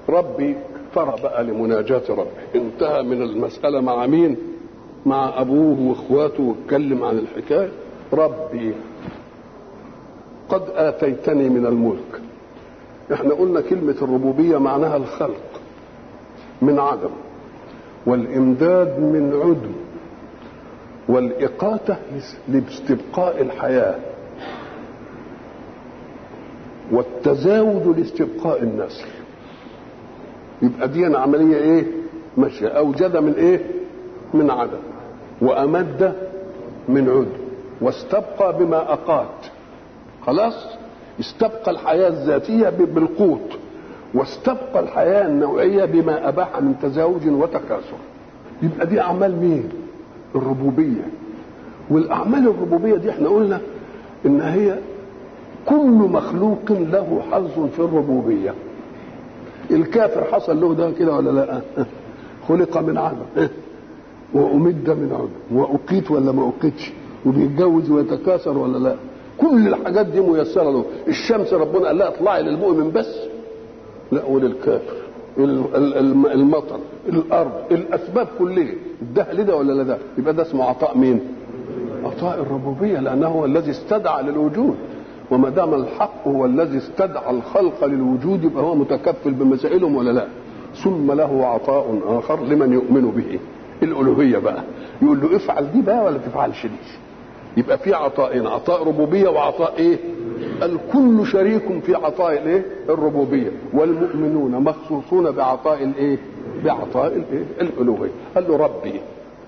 ربي فرى بقى لمناجاة ربه انتهى من المسألة مع مين مع أبوه وإخواته واتكلم عن الحكاية ربي قد آتيتني من الملك احنا قلنا كلمة الربوبية معناها الخلق من عدم والإمداد من عدم والإقاتة لاستبقاء الحياة والتزاوج لاستبقاء النسل يبقى دي عملية ايه ماشية أوجد من ايه من عدم وأمد من عدم واستبقى بما أقات خلاص استبقى الحياة الذاتية بالقوت واستبقى الحياة النوعية بما أباح من تزاوج وتكاثر يبقى دي أعمال مين الربوبية والأعمال الربوبية دي احنا قلنا إن هي كل مخلوق له حظ في الربوبية الكافر حصل له ده كده ولا لا خلق من عدم وأمد من عدم وأقيت ولا ما أقيتش وبيتجوز ويتكاثر ولا لا كل الحاجات دي ميسرة له الشمس ربنا قال لها اطلعي للمؤمن بس لا وللكافر المطر الارض الاسباب كلها ده لده ولا لا ده يبقى ده اسمه عطاء مين عطاء الربوبيه لانه هو الذي استدعى للوجود وما دام الحق هو الذي استدعى الخلق للوجود يبقى هو متكفل بمسائلهم ولا لا ثم له عطاء اخر لمن يؤمن به الالوهيه بقى يقول له افعل دي بقى ولا تفعلش دي يبقى في عطاءين عطاء ربوبيه وعطاء ايه الكل شريك في عطاء الايه الربوبيه والمؤمنون مخصوصون بعطاء الايه بعطاء الايه الالوهيه قال له ربي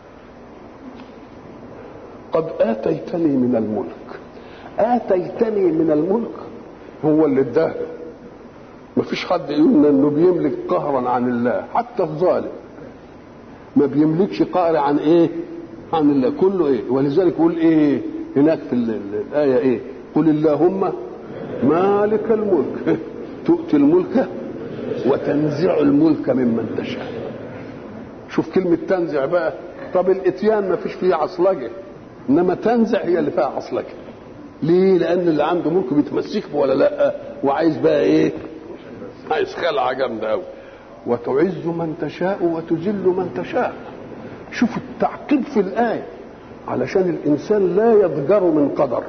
قد اتيتني من الملك اتيتني من الملك هو اللي اداه ما فيش حد يقول انه بيملك قهرا عن الله حتى الظالم ما بيملكش قهر عن ايه عن الله كله ايه ولذلك يقول ايه هناك في الايه ايه قل اللهم مالك الملك تؤتي الملك وتنزع الملك ممن تشاء شوف كلمة تنزع بقى طب الاتيان ما فيش فيه عصلجة انما تنزع هي اللي فيها عصلجة ليه لان اللي عنده ملك بيتمسك به ولا لا وعايز بقى ايه عايز خلعة جامدة قوي وتعز من تشاء وتذل من تشاء شوف التعقيد في الآية علشان الإنسان لا يضجر من قدر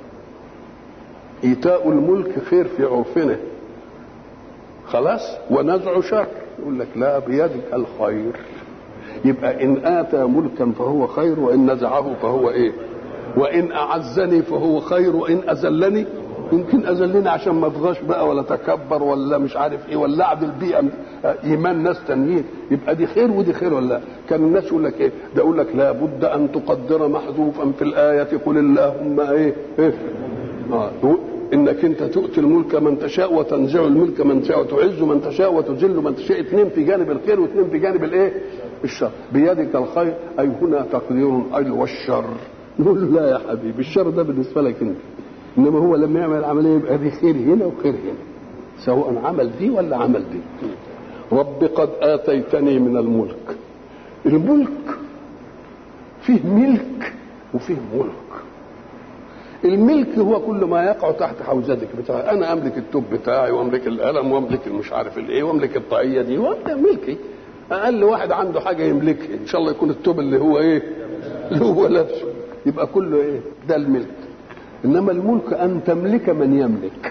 إيتاء الملك خير في عرفنا خلاص ونزع شر يقول لك لا بيدك الخير يبقى إن آتى ملكا فهو خير وإن نزعه فهو إيه وإن أعزني فهو خير وإن أذلني يمكن أذلني عشان ما اتغاش بقى ولا تكبر ولا مش عارف ايه ولا اعدل بيئه ايمان ناس تانيين يبقى دي خير ودي خير ولا لا كان الناس يقول لك ايه ده يقول لك لابد ان تقدر محذوفا في الايه قل اللهم ايه, إيه؟ آه. انك انت تؤتي الملك من تشاء وتنزع الملك من تشاء وتعز من تشاء وتذل من تشاء اثنين في جانب الخير واثنين في جانب الايه الشر بيدك الخير اي هنا تقدير اي والشر نقول لا يا حبيبي الشر ده بالنسبه لك انت انما هو لما يعمل العمليه يبقى دي خير هنا وخير هنا سواء عمل دي ولا عمل دي رب قد اتيتني من الملك الملك فيه ملك وفيه ملك الملك هو كل ما يقع تحت حوزتك بتاعي انا املك التوب بتاعي واملك القلم واملك مش عارف الايه واملك الطاقيه دي وده ملكي اقل واحد عنده حاجه يملكها ان شاء الله يكون التوب اللي هو ايه اللي هو لابسه يبقى كله ايه ده الملك انما الملك ان تملك من يملك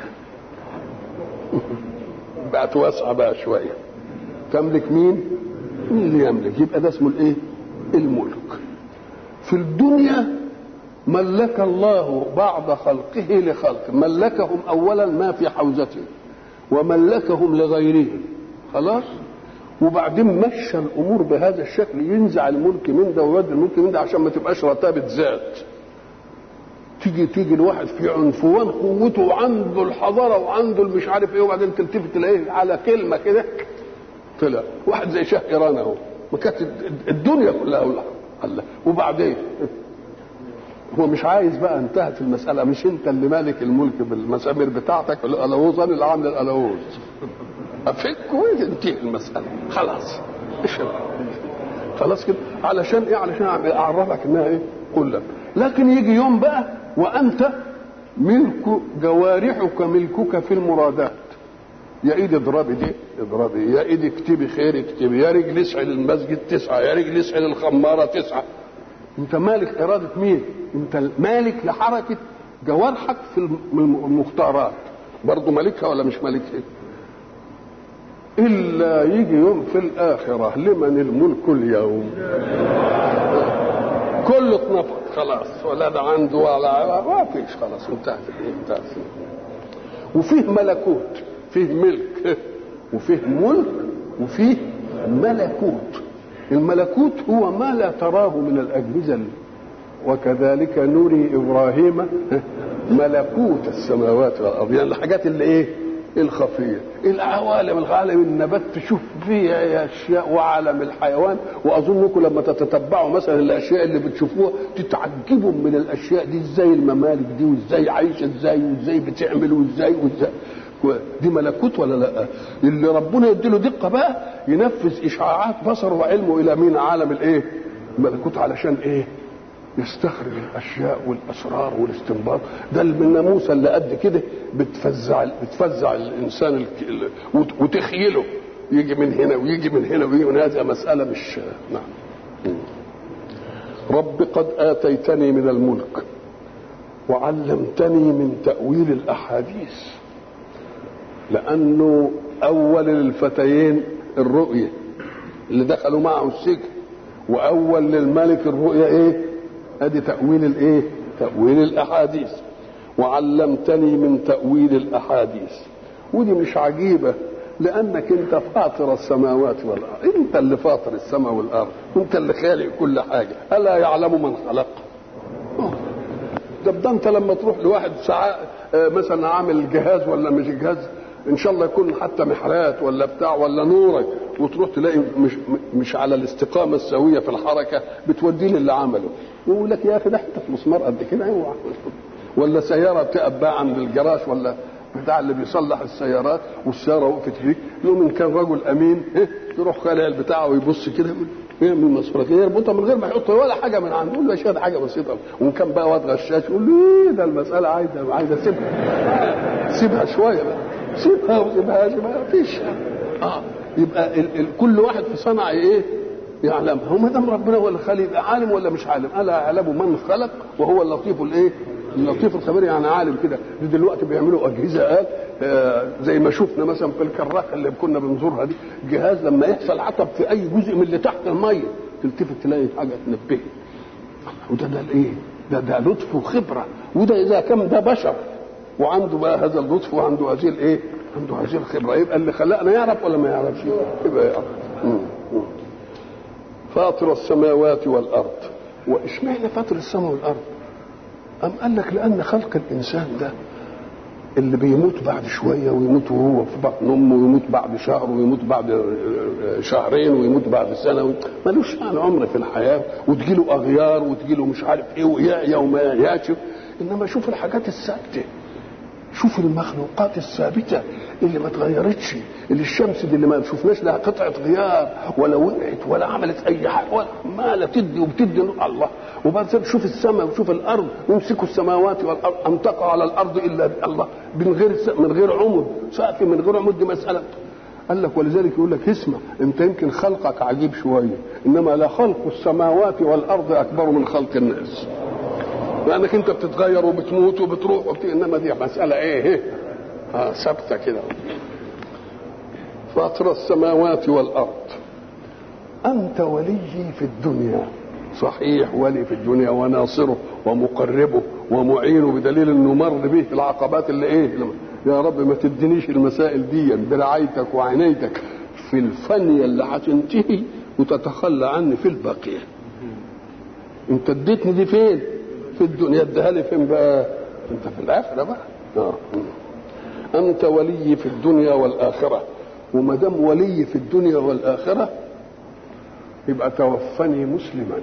بقت واسعه بقى شويه تملك مين مين اللي يملك يبقى ده اسمه الايه الملك في الدنيا ملك الله بعض خلقه لخلق ملكهم اولا ما في حوزته وملكهم لغيرهم خلاص وبعدين مشى الامور بهذا الشكل ينزع الملك من ده ويودي الملك من ده عشان ما تبقاش رتابه ذات تيجي تيجي الواحد في عنفوان قوته وعنده الحضاره وعنده المش عارف ايه وبعدين تلتفت تلاقيه على كلمه كده طلع واحد زي شاه ايران اهو ما كانت الدنيا كلها الله وبعدين هو مش عايز بقى انتهت المساله مش انت اللي مالك الملك بالمسامير بتاعتك الالوز انا اللي عامل الالوز افك وتنتهي المساله خلاص خلاص كده علشان ايه علشان اعرفك انها ايه كلها لكن يجي يوم بقى وانت ملك جوارحك ملكك في المرادات يا ايد اضربي دي اضربي يا ايد اكتبي خير اكتبي يا رجل اسعي للمسجد تسعى يا رجل اسعي للخماره تسعى انت مالك اراده مين انت مالك لحركه جوارحك في المختارات برضه مالكها ولا مش مالكها الا يجي يوم في الاخره لمن الملك اليوم كله اتنفض خلاص ولا ده عنده ولا ما فيش خلاص انتهت انتهت وفيه ملكوت فيه ملك وفيه ملك وفيه ملكوت الملكوت هو ما لا تراه من الأجهزة وكذلك نري إبراهيم ملكوت السماوات والأرض يعني الحاجات اللي إيه الخفية العوالم العالم النبات تشوف فيها أشياء وعالم الحيوان وأظنكم لما تتتبعوا مثلا الأشياء اللي بتشوفوها تتعجبوا من الأشياء دي إزاي الممالك دي وإزاي عايشة إزاي وإزاي بتعمل وإزاي وإزاي دي ملكوت ولا لا اللي ربنا يديله دقة بقى ينفذ إشعاعات بصره وعلمه إلى مين عالم الإيه ملكوت علشان إيه يستخرج الاشياء والاسرار والاستنباط ده الناموسه اللي قد كده بتفزع بتفزع الانسان وتخيله يجي من هنا ويجي من هنا ويجي من هذا مساله مش نعم رب قد اتيتني من الملك وعلمتني من تاويل الاحاديث لانه اول للفتيين الرؤيه اللي دخلوا معه السجن واول للملك الرؤيا ايه ادي تاويل الايه تاويل الاحاديث وعلمتني من تاويل الاحاديث ودي مش عجيبه لانك انت فاطر السماوات والارض انت اللي فاطر السماء والارض انت اللي خالق كل حاجه الا يعلم من خلق ده ده انت لما تروح لواحد ساعة مثلا عامل جهاز ولا مش جهاز ان شاء الله يكون حتى محرات ولا بتاع ولا نورك وتروح تلاقي مش مش على الاستقامه السويه في الحركه بتوديه للي عمله ويقول لك يا اخي ده حته مسمار قد كده اوعى ولا سياره بتقف بقى عند الجراج ولا بتاع اللي بيصلح السيارات والسياره وقفت فيك يقوم ان كان رجل امين يروح خالع البتاع ويبص كده يعمل مسمارات يربطها من غير ما يحط ولا حاجه من عنده يقول له يا حاجه بسيطه وان كان بقى واد غشاش يقول له ايه ده المساله عايزه عايزه سيبها سيبها شويه بقى سيبها وسيبهاش ما فيش اه يبقى ال ال كل واحد في صنعه ايه يعلمها هو ما دام ربنا هو اللي خالق يبقى عالم ولا مش عالم الا يعلم من خلق وهو اللطيف الايه اللطيف الخبير يعني عالم كده دلوقتي بيعملوا اجهزه قال آه زي ما شفنا مثلا في الكراكه اللي كنا بنزورها دي جهاز لما يحصل عطب في اي جزء من اللي تحت الميه تلتفت تلاقي حاجه تنبهك وده ده الايه ده ده لطف وخبره وده اذا كان ده بشر وعنده بقى هذا اللطف وعنده هذه الايه عنده هذه الخبره يبقى اللي خلقنا يعرف ولا ما يعرفش يبقى يعرف فاطر السماوات والارض واشمعنى فاطر السماء والارض أم قال لك لأن خلق الإنسان ده اللي بيموت بعد شوية ويموت وهو في بطن أمه ويموت بعد شهر ويموت بعد شهرين ويموت بعد سنة ملوش يعني عمر في الحياة وتجيله أغيار وتجيله مش عارف إيه ويعيا وما يعياش إنما شوف الحاجات الثابتة شوف المخلوقات الثابتة اللي ما اتغيرتش اللي الشمس دي اللي ما شفناش لها قطعة غيار ولا وقعت ولا عملت أي حاجة ولا ما لا تدي وبتدي الله وبعد ذلك شوف السماء وشوف الأرض يمسكوا السماوات والأرض أن تقع على الأرض إلا الله من غير من غير عمد سقف من غير عمد دي مسألة قال لك ولذلك يقول لك اسمع انت يمكن خلقك عجيب شويه انما لخلق السماوات والارض اكبر من خلق الناس لانك انت بتتغير وبتموت وبتروح وبت... انما دي مساله ايه اه ثابته كده فاطر السماوات والارض انت ولي في الدنيا صحيح ولي في الدنيا وناصره ومقربه ومعينه بدليل انه مر به العقبات اللي ايه يا رب ما تدينيش المسائل دي برعايتك وعنايتك في الفنية اللي هتنتهي وتتخلى عني في الباقية انت اديتني دي فين في الدنيا اديها لي فين بقى انت في الاخره بقى آه. انت ولي في الدنيا والاخره وما دام ولي في الدنيا والاخره يبقى توفني مسلما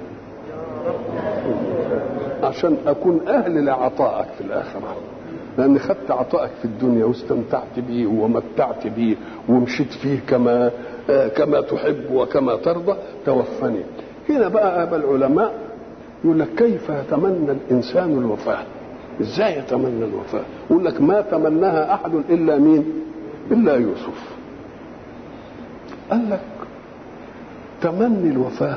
عشان اكون اهل لعطائك في الاخره لان خدت عطائك في الدنيا واستمتعت به ومتعت به ومشيت فيه كما كما تحب وكما ترضى توفني هنا بقى ابا العلماء يقول لك كيف يتمنى الانسان الوفاه ازاي يتمنى الوفاه يقول لك ما تمناها احد الا مين إلا يوسف قال لك تمني الوفاة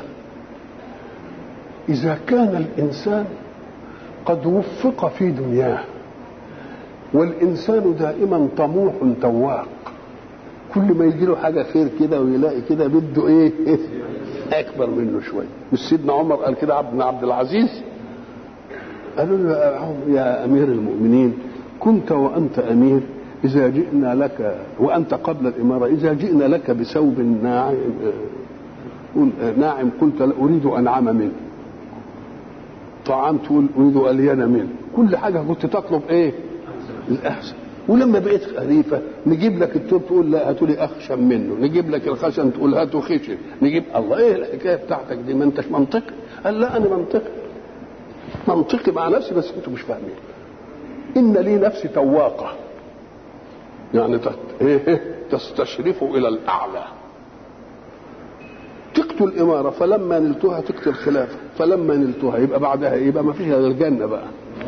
إذا كان الإنسان قد وفق في دنياه والإنسان دائما طموح تواق كل ما يجي له حاجة خير كده ويلاقي كده بده إيه أكبر منه شوية مش سيدنا عمر قال كده عبد بن عبد العزيز قالوا له يا أمير المؤمنين كنت وأنت أمير إذا جئنا لك وأنت قبل الإمارة إذا جئنا لك بثوب ناعم ناعم قلت أريد أنعم منه طعام تقول أريد ألين منه كل حاجة كنت تطلب إيه الأحسن ولما بقيت خليفة نجيب لك التوب تقول لا هاتوا لي أخشن منه نجيب لك الخشن تقول هاتوا خشن نجيب الله إيه الحكاية بتاعتك دي ما أنتش منطقي قال لا أنا منطقي منطقي مع نفسي بس أنتوا مش فاهمين إن لي نفسي تواقة يعني إيه تستشرف إلى الأعلى تقتل الإمارة فلما نلتها تقتل الخلافة فلما نلتها يبقى بعدها يبقى ما فيش غير الجنة بقى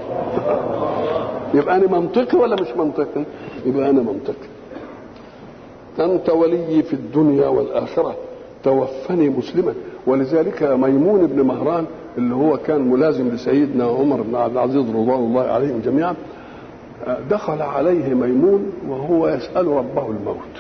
يبقى أنا منطقي ولا مش منطقي يبقى أنا منطقي أنت ولي في الدنيا والآخرة توفني مسلما ولذلك ميمون بن مهران اللي هو كان ملازم لسيدنا عمر بن عبد العزيز رضوان الله عليهم جميعا دخل عليه ميمون وهو يسأل ربه الموت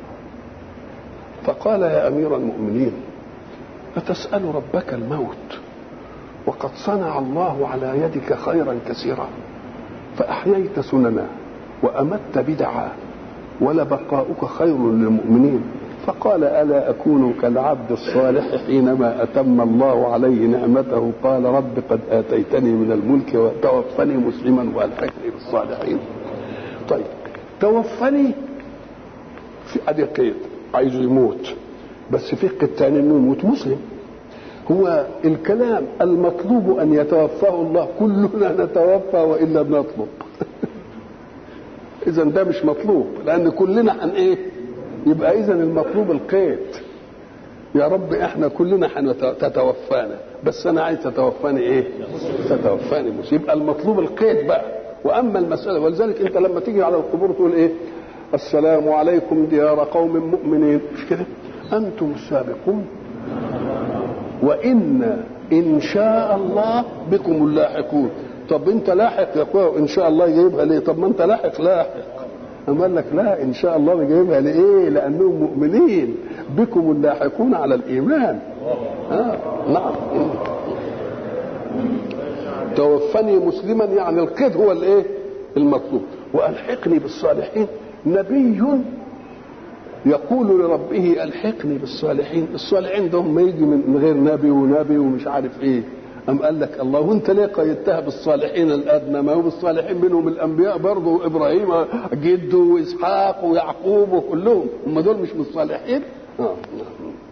فقال يا أمير المؤمنين أتسأل ربك الموت وقد صنع الله على يدك خيرا كثيرا فأحييت سننا وأمت بدعا ولبقاؤك خير للمؤمنين فقال ألا أكون كالعبد الصالح حينما أتم الله عليه نعمته قال رب قد آتيتني من الملك وتوفني مسلما وألحقني بالصالحين طيب توفني في أدي قيد عايز يموت بس في قيد تاني انه يموت مسلم هو الكلام المطلوب ان يتوفاه الله كلنا نتوفى والا بنطلب اذا ده مش مطلوب لان كلنا هن ايه يبقى اذا المطلوب القيد يا رب احنا كلنا تتوفانا بس انا عايز تتوفاني ايه تتوفاني مسلم يبقى المطلوب القيد بقى واما المساله ولذلك انت لما تيجي على القبور تقول ايه السلام عليكم ديار قوم مؤمنين مش كده انتم السابقون وان ان شاء الله بكم اللاحقون طب انت لاحق يا اخويا ان شاء الله جايبها ليه طب ما انت لاحق لاحق أما قال لك لا ان شاء الله جايبها لايه لانهم مؤمنين بكم اللاحقون على الايمان آه نعم توفني مسلما يعني القيد هو الايه المطلوب والحقني بالصالحين نبي يقول لربه الحقني بالصالحين الصالحين ده ما يجي من غير نبي ونبي ومش عارف ايه أم قال لك الله وانت ليه قيدتها بالصالحين الادنى ما هو بالصالحين منهم الانبياء برضه وابراهيم جده واسحاق ويعقوب وكلهم هم دول مش من الصالحين آه.